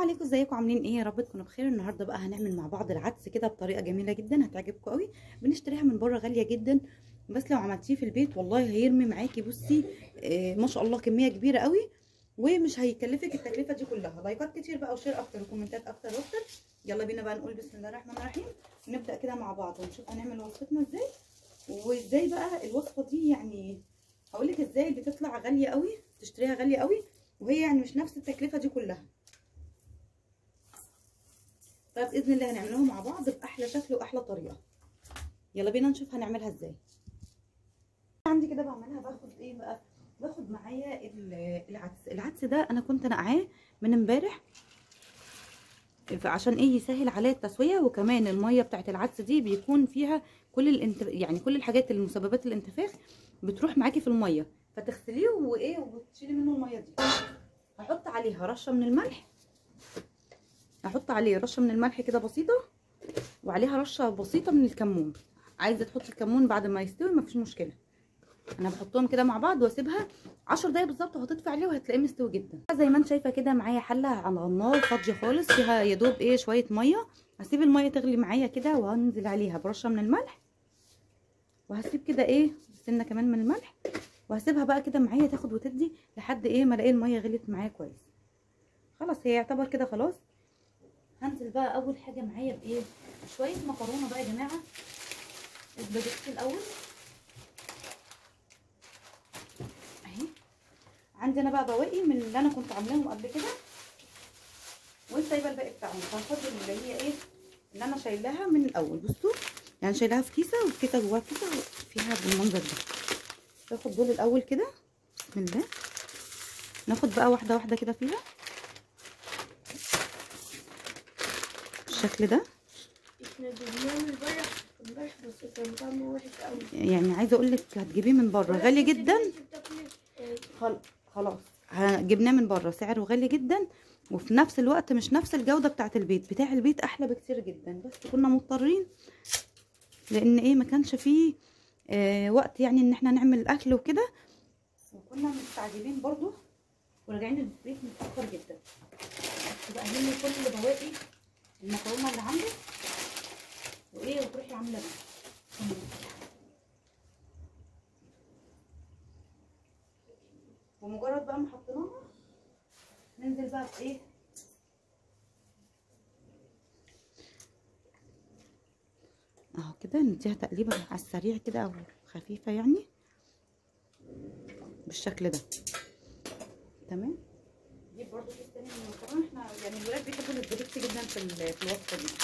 عليكم ازيكم عاملين ايه يا رب تكونوا بخير النهارده بقى هنعمل مع بعض العدس كده بطريقه جميله جدا هتعجبكم قوي بنشتريها من بره غاليه جدا بس لو عملتيه في البيت والله هيرمي معاكي بصي آه ما شاء الله كميه كبيره قوي ومش هيكلفك التكلفه دي كلها لايكات كتير بقى وشير اكتر وكومنتات اكتر واكتر يلا بينا بقى نقول بسم الله الرحمن الرحيم نبدا كده مع بعض ونشوف هنعمل وصفتنا ازاي وازاي بقى الوصفه دي يعني هقول لك ازاي بتطلع غاليه قوي تشتريها غاليه قوي وهي يعني مش نفس التكلفه دي كلها فباذن الله هنعملهم مع بعض باحلى شكل واحلى طريقه يلا بينا نشوف هنعملها ازاي عندي كده بعملها باخد ايه بقى باخد معايا العدس العدس ده انا كنت نقعاه من امبارح عشان ايه يسهل عليا التسويه وكمان الميه بتاعت العدس دي بيكون فيها كل الانت... يعني كل الحاجات المسببات الانتفاخ بتروح معاكي في الميه فتغسليه وايه وتشيلي منه الميه دي هحط عليها رشه من الملح هحط عليه رشه من الملح كده بسيطه وعليها رشه بسيطه من الكمون عايزه تحطي الكمون بعد ما يستوي مفيش مشكله انا بحطهم كده مع بعض واسيبها 10 دقايق بالظبط وهتطفي عليه وهتلاقيه مستوي جدا زي ما انت شايفه كده معايا حله على النار فاضيه خالص فيها يا دوب ايه شويه ميه هسيب الميه تغلي معايا كده وهنزل عليها برشه من الملح وهسيب كده ايه سنه كمان من الملح وهسيبها بقى كده معايا تاخد وتدي لحد ايه ما الاقي الميه غليت معايا كويس خلاص هي يعتبر كده خلاص هنزل بقى اول حاجه معايا بايه شويه مكرونه بقى يا جماعه السباجيتي الاول اهي عندي انا بقى بواقي من اللي انا كنت عاملاهم قبل كده وسايبه الباقي بتاعهم فهاخد اللي هي ايه اللي انا شايلاها من الاول بصوا يعني شايلاها في كيسه والكيسه جواها كيسه فيها بالمنظر ده باخد دول الاول كده بسم الله ناخد بقى واحده واحده كده فيها بالشكل ده يعني عايزه اقول لك هتجيبيه من بره غالي جدا خلاص جبناه من بره سعره غالي جدا وفي نفس الوقت مش نفس الجوده بتاعه البيت بتاع البيت احلى بكتير جدا بس كنا مضطرين لان ايه ما كانش فيه آه وقت يعني ان احنا نعمل الاكل وكده وكنا مستعجلين برضو وراجعين البيت متاخر جدا بس بقى هنا كل بواقي المكرونه اللي عندك وايه وتروحي عامله بيه ومجرد بقى ما حطيناها ننزل بقى بايه اهو كده نديها تقليبه على السريع كده او خفيفه يعني بالشكل ده تمام دي برضو كيس تاني من المكرونه احنا يعني الولاد بيحبوا الاسباجيتي جدا في في الوصفه دي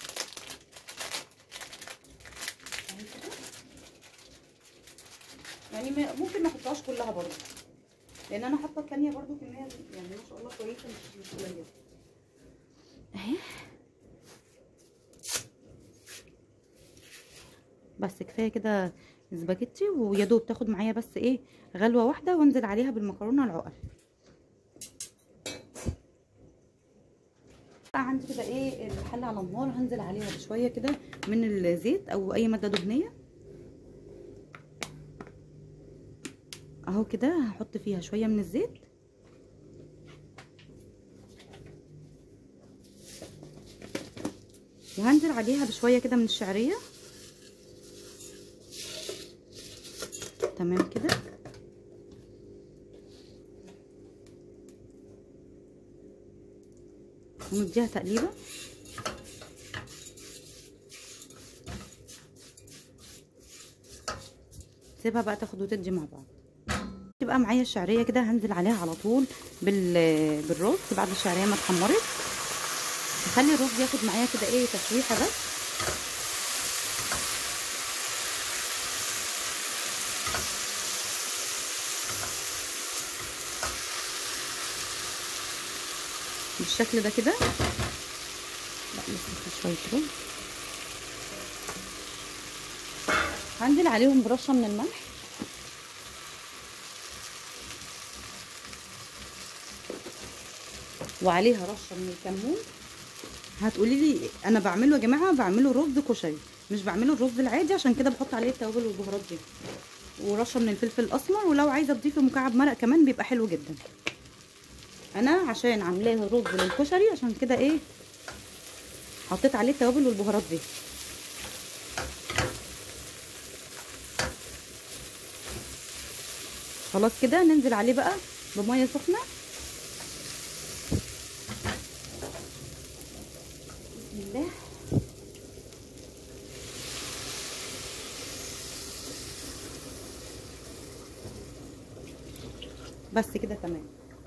يعني ممكن ما احطهاش كلها برضو لان انا حاطه الثانيه برضو كميه يعني ما شاء الله كويسه مش مش قليله اهي بس كفايه كده سباجيتي ويا دوب تاخد معايا بس ايه غلوه واحده وانزل عليها بالمكرونه العقل عندي كده ايه الحله على النار هنزل عليها بشويه كده من الزيت او اي ماده دهنيه اهو كده هحط فيها شويه من الزيت وهنزل عليها بشويه كده من الشعريه تمام كده ونديها تقليبه سيبها بقى تاخد وتدي مع بعض تبقى معايا الشعريه كده هنزل عليها على طول بال بالرز بعد الشعريه ما اتحمرت نخلي الرز ياخد معايا كده ايه تشويحه بس بالشكل ده كده لا لسه شويه رز هنزل عليهم برشه من الملح وعليها رشه من الكمون هتقولي لي انا بعمله يا جماعه بعمله رز كشري مش بعمله الرز العادي عشان كده بحط عليه التوابل والبهارات دي ورشه من الفلفل الاسمر ولو عايزه تضيفي مكعب مرق كمان بيبقى حلو جدا انا عشان عاملاه رز للكشري عشان كده ايه حطيت عليه التوابل والبهارات دي خلاص كده ننزل عليه بقى بميه سخنه بسم الله بس كده تمام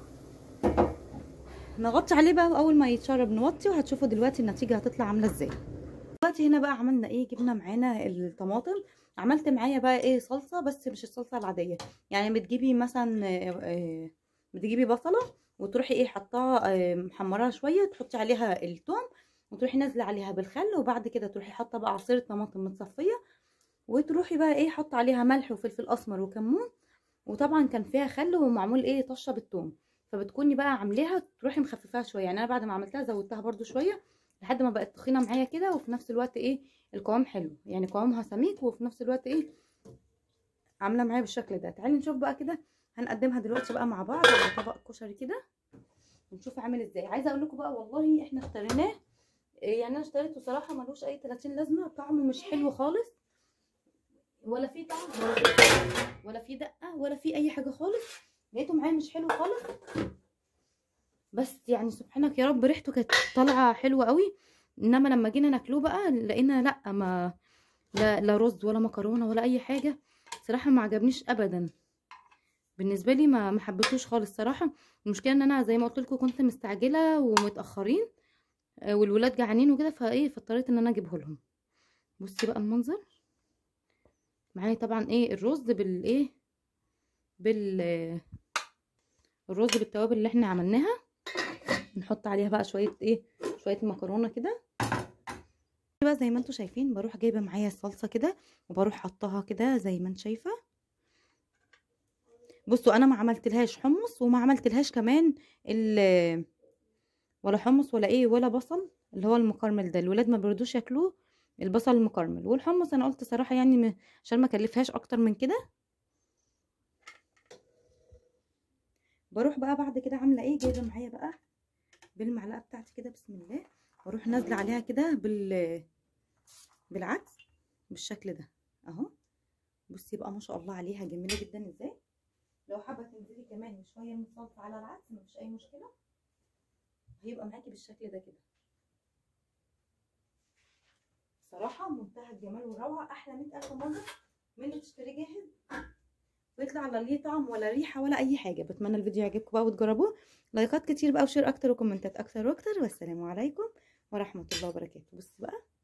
نغطي عليه بقى واول ما يتشرب نوطي وهتشوفوا دلوقتي النتيجه هتطلع عامله ازاي دلوقتي هنا بقى عملنا ايه جبنا معانا الطماطم عملت معايا بقى ايه صلصه بس مش الصلصه العاديه يعني بتجيبي مثلا آه، آه، بتجيبي بصله وتروحي ايه حطاها آه، محمراها شويه تحطي عليها الثوم وتروحي نازله عليها بالخل وبعد كده تروحي حاطه بقى عصير طماطم متصفيه وتروحي بقى ايه حاطه عليها ملح وفلفل اسمر وكمون وطبعا كان فيها خل ومعمول ايه طشه بالثوم فبتكوني بقى عاملاها تروحي مخففاها شويه يعني انا بعد ما عملتها زودتها برده شويه لحد ما بقت تخينه معايا كده وفي نفس الوقت ايه القوام حلو يعني قوامها سميك وفي نفس الوقت ايه عامله معايا بالشكل ده تعالي نشوف بقى كده هنقدمها دلوقتي بقى مع بعض على طبق كشري كده ونشوف عامل ازاي عايزه اقول لكم بقى والله احنا اشتريناه إيه يعني انا اشتريته صراحه ملوش اي 30 لازمه طعمه مش حلو خالص ولا فيه طعم ولا فيه ولا فيه دقه ولا فيه اي حاجه خالص لقيته معايا مش حلو خالص بس يعني سبحانك يا رب ريحته كانت طالعه حلوه قوي انما لما جينا ناكلوه بقى لقينا لا ما لا, لا رز ولا مكرونه ولا اي حاجه صراحه ما عجبنيش ابدا بالنسبه لي ما ما حبيتهوش خالص صراحه المشكله ان انا زي ما قلت لكم كنت مستعجله ومتاخرين آه، والولاد جعانين وكده فايه فاضطريت ان انا اجيبه لهم بصي بقى المنظر معايا طبعا ايه الرز بالايه بال الرز بالتوابل اللي احنا عملناها نحط عليها بقى شويه ايه شويه مكرونه كده بقى زي ما انتم شايفين بروح جايبه معايا الصلصه كده وبروح حطها كده زي ما انت شايفه بصوا انا ما عملتلهاش حمص وما عملتلهاش كمان ال ولا حمص ولا ايه ولا بصل اللي هو المكرمل ده الولاد ما بيرضوش ياكلوه البصل المكرمل والحمص انا قلت صراحه يعني م- عشان ما اكلفهاش اكتر من كده بروح بقى بعد كده عامله ايه جايبه معايا بقى بالمعلقه بتاعتي كده بسم الله واروح نازله عليها كده بال بالعدس بالشكل ده اهو بصي بقى ما شاء الله عليها جميله جدا ازاي لو حابه تنزلي كمان شويه من الصلصه على العدس مفيش اي مشكله هيبقى معاكي بالشكل ده كده صراحه منتهى الجمال والروعه احلى 100000 مره من اللي تشتريه جاهز ويطلع لا ليه طعم ولا ريحه ولا اي حاجه بتمنى الفيديو يعجبكم بقى وتجربوه لايكات كتير بقى وشير اكتر وكومنتات اكتر واكتر والسلام عليكم ورحمه الله وبركاته بص بقى